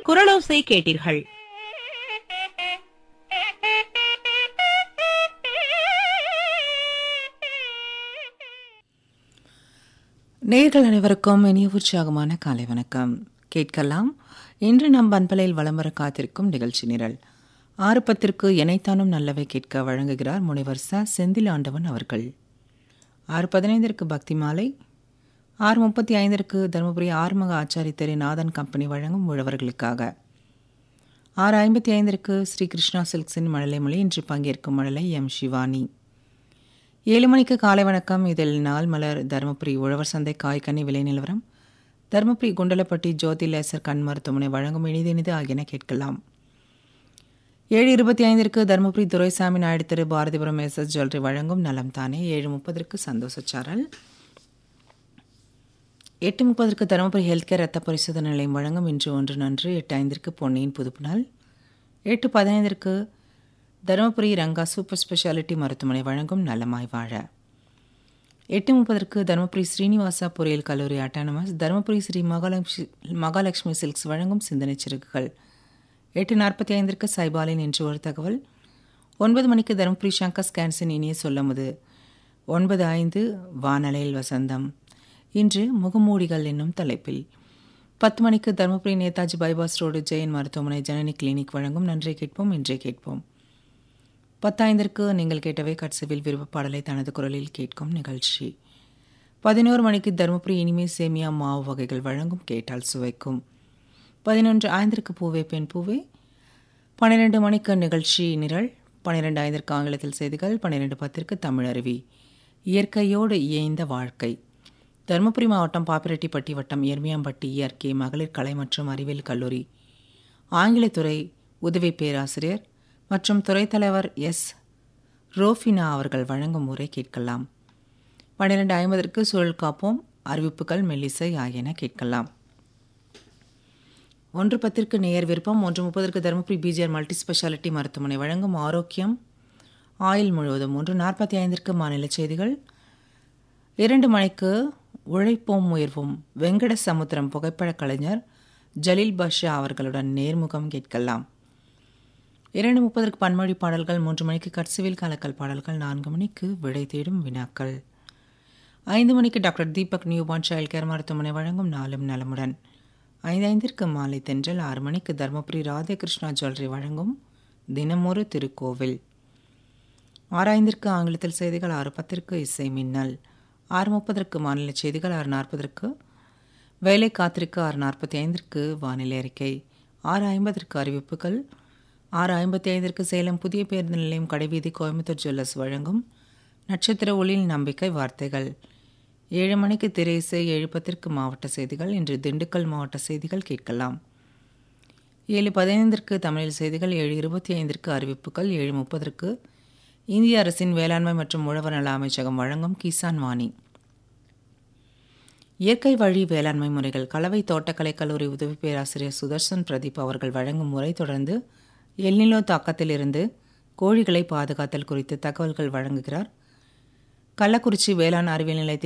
குரலோசை கேட்டீர்கள் நேர்கள் அனைவருக்கும் இனிய உற்சாகமான காலை வணக்கம் கேட்கலாம் இன்று நம் பண்பலையில் வலம் வர காத்திருக்கும் நிகழ்ச்சி நிரல் ஆறு பத்திற்கு எனைத்தானும் நல்லவை கேட்க வழங்குகிறார் முனைவர் ச செந்தில் ஆண்டவன் அவர்கள் ஆறு பதினைந்திற்கு பக்தி மாலை ஆறு முப்பத்தி ஐந்திற்கு தருமபுரி ஆறுமுக ஆச்சாரி தெரு நாதன் கம்பெனி வழங்கும் உழவர்களுக்காக ஆறு ஐம்பத்தி ஐந்திற்கு ஸ்ரீ கிருஷ்ணா சில்க்ஸின் மழலை மொழி இன்று பங்கேற்கும் மழலை எம் சிவானி ஏழு மணிக்கு காலை வணக்கம் இதில் நாள் மலர் தருமபுரி உழவர் சந்தை காய்கனி விலை நிலவரம் தருமபுரி குண்டலப்பட்டி ஜோதி லேசர் கண் மருத்துவமனை வழங்கும் இனிதினிது ஆகியன கேட்கலாம் ஏழு இருபத்தி ஐந்திற்கு Dharmapuri Duraisamy Naidu Thiru Bharathipuram S S jewellery வழங்கும் நலம் தானே ஏழு முப்பதற்கு சந்தோஷச்சாரல் எட்டு முப்பதற்கு தருமபுரி ஹெல்த் கேர் ரத்த பரிசோதனை நிலையம் வழங்கும் இன்று ஒன்று நன்று எட்டு ஐந்திற்கு பொன்னியின் புதுப்பு நாள் எட்டு பதினைந்திற்கு தருமபுரி ரங்கா சூப்பர் ஸ்பெஷாலிட்டி மருத்துவமனை வழங்கும் நலமாய் வாழ எட்டு முப்பதற்கு தருமபுரி ஸ்ரீனிவாசா பொறியியல் கல்லூரி அட்டானமஸ் தருமபுரி ஸ்ரீ மகாலட்சுமி மகாலட்சுமி சில்க்ஸ் வழங்கும் சிந்தனை சிறுகுகள் எட்டு நாற்பத்தி ஐந்திற்கு சைபாலின் என்று ஒரு தகவல் ஒன்பது மணிக்கு தருமபுரி சங்கர் ஸ்கேன்ஸின் இனிய சொல்லமுது ஒன்பது ஐந்து வானலையில் வசந்தம் இன்று முகமூடிகள் என்னும் தலைப்பில் பத்து மணிக்கு தருமபுரி நேதாஜி பைபாஸ் ரோடு ஜெயின் மருத்துவமனை ஜனனி கிளினிக் வழங்கும் நன்றை கேட்போம் இன்றே கேட்போம் பத்தாய்ந்திற்கு நீங்கள் கேட்டவை கட்சவில் விருப்ப பாடலை தனது குரலில் கேட்கும் நிகழ்ச்சி பதினோரு மணிக்கு தருமபுரி இனிமே சேமியா மாவு வகைகள் வழங்கும் கேட்டால் சுவைக்கும் பதினொன்று ஐந்திற்கு பூவே பெண் பூவே பன்னிரெண்டு மணிக்கு நிகழ்ச்சி நிரல் பன்னிரெண்டு ஐந்திற்கு ஆங்கிலத்தில் செய்திகள் பன்னிரெண்டு பத்திற்கு தமிழ் அருவி இயற்கையோடு இயைந்த வாழ்க்கை தருமபுரி மாவட்டம் பாப்பிரெட்டிப்பட்டி வட்டம் எர்மியாம்பட்டி இயற்கை மகளிர் கலை மற்றும் அறிவியல் கல்லூரி ஆங்கிலத்துறை உதவி பேராசிரியர் மற்றும் துறைத் தலைவர் எஸ் ரோஃபினா அவர்கள் வழங்கும் உரை கேட்கலாம் பன்னிரெண்டு ஐம்பதற்கு சூழல் காப்போம் அறிவிப்புகள் மெல்லிசை ஆகியன கேட்கலாம் ஒன்று பத்திற்கு நேயர் விருப்பம் ஒன்று முப்பதற்கு தருமபுரி பிஜிஆர் மல்டி ஸ்பெஷாலிட்டி மருத்துவமனை வழங்கும் ஆரோக்கியம் ஆயில் முழுவதும் ஒன்று நாற்பத்தி ஐந்திற்கு மாநில செய்திகள் இரண்டு மணிக்கு உழைப்போம் உயர்வோம் வெங்கட சமுத்திரம் புகைப்படக் கலைஞர் ஜலீல் பாஷா அவர்களுடன் நேர்முகம் கேட்கலாம் இரண்டு முப்பதற்கு பன்மொழி பாடல்கள் மூன்று மணிக்கு கட்சிவில் கலக்கல் பாடல்கள் நான்கு மணிக்கு விடை தேடும் வினாக்கள் ஐந்து மணிக்கு doctor Deepak newborn child care மருத்துவமனை வழங்கும் நாளும் நலமுடன் ஐந்து ஐந்திற்கு மாலை தென்றல் ஆறு மணிக்கு தருமபுரி ராதேகிருஷ்ணா ஜுவல்லரி வழங்கும் தினமொரு திருக்கோவில் ஆறு ஐந்திற்கு ஆங்கிலத்தில் செய்திகள் ஆறு பத்திற்கு இசை மின்னல் ஆறு முப்பதற்கு மாநில செய்திகள் ஆறு நாற்பதற்கு வேலை காத்திருக்கு ஆறு நாற்பத்தி ஐந்திற்கு வானிலை அறிக்கை ஆறு ஐம்பதற்கு அறிவிப்புகள் ஆறு ஐம்பத்தி ஐந்திற்கு சேலம் புதிய பேருந்து நிலையம் கடைவீதி கோயம்புத்தூர் ஜுவல்லர்ஸ் வழங்கும் நட்சத்திர ஒளியில் நம்பிக்கை வார்த்தைகள் ஏழு மணிக்கு திரை இசை ஏழு பத்திற்கு மாவட்ட செய்திகள் இன்று திண்டுக்கல் மாவட்ட செய்திகள் கேட்கலாம் ஏழு பதினைந்திற்கு தமிழில் செய்திகள் ஏழு இருபத்தி ஐந்திற்கு அறிவிப்புகள் ஏழு முப்பதற்கு இந்திய அரசின் வேளாண்மை மற்றும் உழவர் நல அமைச்சகம் வழங்கும் கிசான் வாணி இயற்கை வழி வேளாண்மை முறைகள் கலவை தோட்டக்கலை கல்லூரி உதவி பேராசிரியர் சுதர்சன் பிரதீப் அவர்கள் வழங்கும் முறை தொடர்ந்து எல்நிலோ தாக்கத்திலிருந்து கோழிகளை பாதுகாத்தல் குறித்து தகவல்கள் வழங்குகிறார் கள்ளக்குறிச்சி வேளாண் அறிவியல் நிலையத்தில்